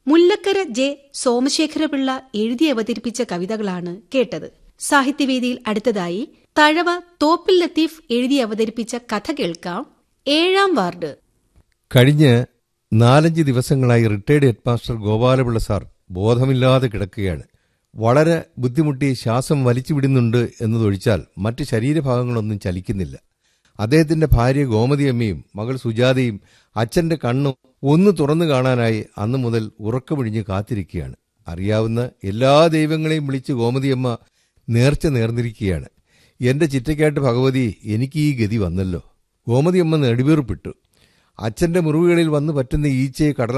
Mullakkara J Somasekhara Pillai എഴുതി അവതരിപ്പിച്ച കവിതകളാണ് കേട്ടത് സാഹിത്യവേദിയിൽ അടുത്തതായി തഴവ തോപ്പിൽ ലത്തീഫ് എഴുതി അവതരിപ്പിച്ച കഥ കേൾക്കാം ഏഴാം വാർഡ് കഴിഞ്ഞ നാലഞ്ച് ദിവസങ്ങളായി റിട്ടയർഡ് ഹെഡ്മാസ്റ്റർ ഗോപാലപിള്ള സാർ ബോധമില്ലാതെ കിടക്കുകയാണ് വളരെ ബുദ്ധിമുട്ടി ശ്വാസം വലിച്ചു വിടുന്നുണ്ട് എന്നതൊഴിച്ചാൽ മറ്റ് ശരീരഭാഗങ്ങളൊന്നും ചലിക്കുന്നില്ല അദ്ദേഹത്തിന്റെ ഭാര്യ ഗോമതിയമ്മയും മകൾ സുജാതയും അച്ഛന്റെ കണ്ണും ഒന്ന് തുറന്നു കാണാനായി അന്നു മുതൽ ഉറക്കമിഴിഞ്ഞ് കാത്തിരിക്കുകയാണ് അറിയാവുന്ന എല്ലാ ദൈവങ്ങളെയും വിളിച്ച് ഗോമതിയമ്മ നേർച്ച നേർന്നിരിക്കുകയാണ് എന്റെ ചിറ്റയ്ക്കാട്ട് ഭഗവതി എനിക്ക് ഈ ഗതി വന്നല്ലോ ഗോമതിയമ്മ നെടുവീർപ്പിട്ടു അച്ഛന്റെ മുറിവുകളിൽ വന്നു പറ്റുന്ന ഈച്ചയെ കടലാ